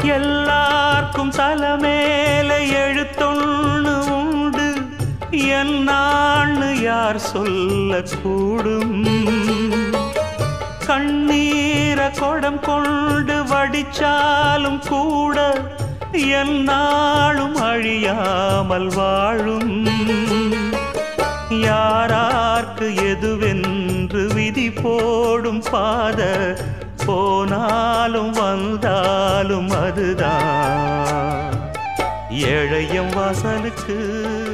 எல்லார்க்கும் தலைமேல எழுத்தொன்னு உண்டு என்னான்னு யார் சொல்லக்கூடும் கண்ணீர கொடம் கொண்டு வடிச்சாலும் கூட என்னாலும் அழியாமல் வாழும் யாரார்க்கு எதுவென்று விதி போடும் பாத போனாலும் வந்தாலும் அதுதான் ஏழையம் வாசலுக்கு